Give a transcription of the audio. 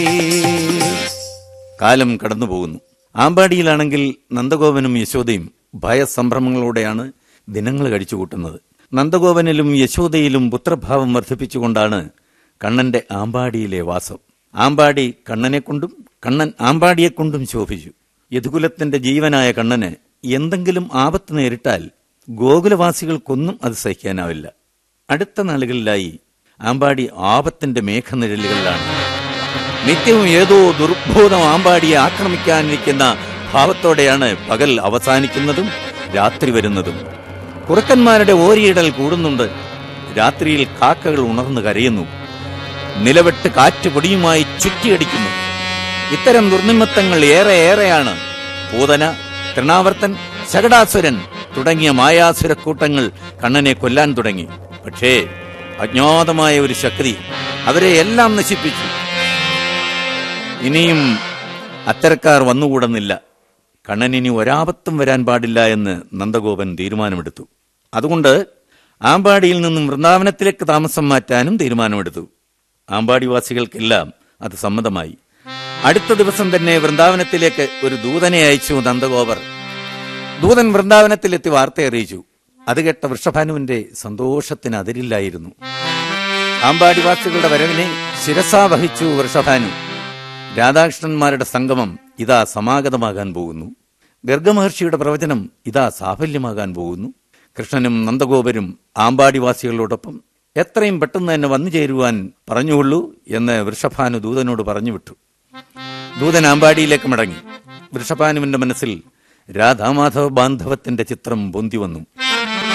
കാലം കടന്നുപോകുന്നു ആമ്പാടിയിലാണെങ്കിൽ നന്ദഗോപനും യശോദയും ഭയസംഭ്രമങ്ങളോടെയാണ് ദിനങ്ങൾ കഴിച്ചുകൂട്ടുന്നത് നന്ദഗോപനിലും യശോദയിലും പുത്രഭാവം വർദ്ധിപ്പിച്ചുകൊണ്ടാണ് കണ്ണന്റെ ആമ്പാടിയിലെ വാസം ആമ്പാടി കണ്ണനെ കൊണ്ടും കണ്ണൻ ആമ്പാടിയെ കൊണ്ടും ശോഭിച്ചു യദുകുലത്തിന്റെ ജീവനായ കണ്ണന് എന്തെങ്കിലും ആപത്ത് നേരിട്ടാൽ ഗോകുലവാസികൾക്കൊന്നും അത് സഹിക്കാനാവില്ല അടുത്ത നാളുകളിലായി ആമ്പാടി ആപത്തിന്റെ മേഘനിഴലുകളിലാണ് നിത്യവും ഏതോ ദുർബോധം ആമ്പാടിയെ ആക്രമിക്കാനിരിക്കുന്ന ഭാവത്തോടെയാണ് പകൽ അവസാനിക്കുന്നതും രാത്രി വരുന്നതും കുറുക്കന്മാരുടെ ഓരിയിടൽ കൂടുന്നുണ്ട് രാത്രിയിൽ കാക്കകൾ ഉണർന്നു കരയുന്നു നിലവെട്ട് കാറ്റ് പൊടിയുമായി ചുറ്റിയടിക്കുന്നു ഇത്തരം ദുർനിമിത്തങ്ങൾ ഏറെ ഏറെയാണ് പൂതന തൃണാവർത്തൻ ശകടാസുരൻ തുടങ്ങിയ മായാസുര കൂട്ടങ്ങൾ കണ്ണനെ കൊല്ലാൻ തുടങ്ങി പക്ഷേ അജ്ഞാതമായ ഒരു ശക്തി അവരെ എല്ലാം നശിപ്പിച്ചു ഇനിയും അത്തരക്കാർ വന്നുകൂടുന്നില്ല കണ്ണനിനി ഒരാപത്തും വരാൻ പാടില്ല എന്ന് നന്ദഗോപൻ തീരുമാനമെടുത്തു അതുകൊണ്ട് ആമ്പാടിയിൽ നിന്നും വൃന്ദാവനത്തിലേക്ക് താമസം മാറ്റാനും തീരുമാനമെടുത്തു ആമ്പാടിവാസികൾക്കെല്ലാം അത് സമ്മതമായി അടുത്ത ദിവസം തന്നെ വൃന്ദാവനത്തിലേക്ക് ഒരു ദൂതനെ അയച്ചു നന്ദഗോപർ ദൂതൻ വൃന്ദാവനത്തിലെത്തി വാർത്ത അറിയിച്ചു അത് കേട്ട വൃഷഭാനുവിന്റെ സന്തോഷത്തിന് അതിരില്ലായിരുന്നു ആമ്പാടിവാസികളുടെ വരവിനെ ശിരസാ വഹിച്ചു വൃഷഭാനു രാധാകൃഷ്ണന്മാരുടെ സംഗമം ഇതാ സമാഗതമാകാൻ പോകുന്നു ഗർഗമഹർഷിയുടെ പ്രവചനം ഇതാ സാഫല്യമാകാൻ പോകുന്നു കൃഷ്ണനും നന്ദഗോപരും ആമ്പാടിവാസികളോടൊപ്പം എത്രയും പെട്ടെന്ന് തന്നെ വന്നു ചേരുവാൻ പറഞ്ഞുകൊള്ളൂ എന്ന് വൃഷഭാനു ദൂതനോട് പറഞ്ഞു വിട്ടു ദൂതൻ ആമ്പാടിയിലേക്ക് മടങ്ങി വൃഷഭാനുവിന്റെ മനസ്സിൽ രാധാമാധവ ബാന്ധവത്തിന്റെ ചിത്രം പൊന്തി വന്നു